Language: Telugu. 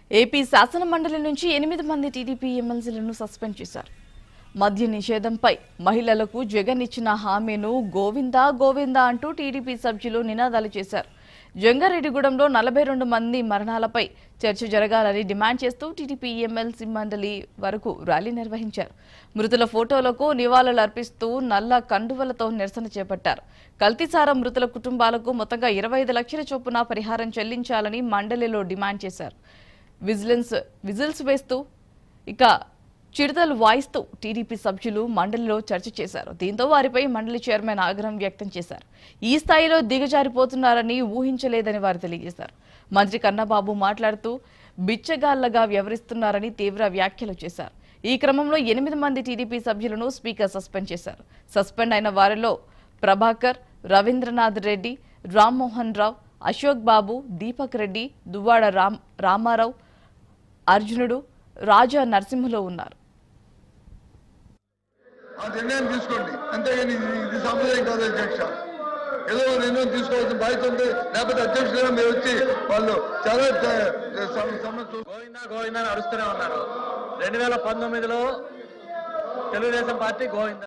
ఏపీ శాసన మండలి నుంచి ఎనిమిది మంది టీడీపీ ఎమ్మెల్సీలను సస్పెండ్ చేశారు మద్య నిషేధంపై మహిళలకు జగన్ ఇచ్చిన హామీను గోవిందా గోవిందా అంటూ టీడీపీ సభ్యులు నినాదాలు చేశారు జంగారెడ్డిగూడెంలో నలభై రెండు మంది మరణాలపై చర్చ జరగాలని డిమాండ్ చేస్తూ టీడీపీ ఎమ్మెల్సీ మండలి వరకు ర్యాలీ నిర్వహించారు మృతుల ఫోటోలకు నివాళులు అర్పిస్తూ నల్ల కండువలతో నిరసన చేపట్టారు కల్తీసార మృతుల కుటుంబాలకు మొత్తంగా ఇరవై ఐదు లక్షల చొప్పున పరిహారం చెల్లించాలని మండలిలో డిమాండ్ చేశారు విజిలెన్స్ విజిల్స్ వేస్తూ ఇక చిరుతలు వాయిస్తూ టీడీపీ సభ్యులు మండలిలో చర్చ చేశారు దీంతో వారిపై మండలి చైర్మన్ ఆగ్రహం వ్యక్తం చేశారు ఈ స్థాయిలో దిగజారిపోతున్నారని ఊహించలేదని వారు తెలియజేశారు మంత్రి కన్నబాబు మాట్లాడుతూ బిచ్చగాళ్లగా వ్యవహరిస్తున్నారని తీవ్ర వ్యాఖ్యలు చేశారు ఈ క్రమంలో ఎనిమిది మంది టీడీపీ సభ్యులను స్పీకర్ సస్పెండ్ చేశారు సస్పెండ్ అయిన వారిలో ప్రభాకర్ రవీంద్రనాథ్ రెడ్డి రామ్మోహన్ రావు అశోక్ బాబు దీపక్ రెడ్డి దువ్వాడ రామ్ రామారావు అర్జునుడు రాజా నరసింహులు ఉన్నారు ఆ నిర్ణయం తీసుకోండి అంతేగాని ఇది ఇది సాంప్రదాయం కాదు అధ్యక్ష ఏదో ఒక నిర్ణయం తీసుకోవాల్సిన బాధ్యత ఉంది లేకపోతే అధ్యక్షులుగా మీరు వచ్చి వాళ్ళు చాలా ద- సమ- సమస్య గోవిందా గోవిందా అని అరుస్తూనే ఉన్నారు రెండు వేల పంతొమ్మిదిలో తెలుగుదేశం పార్టీ గోవిందా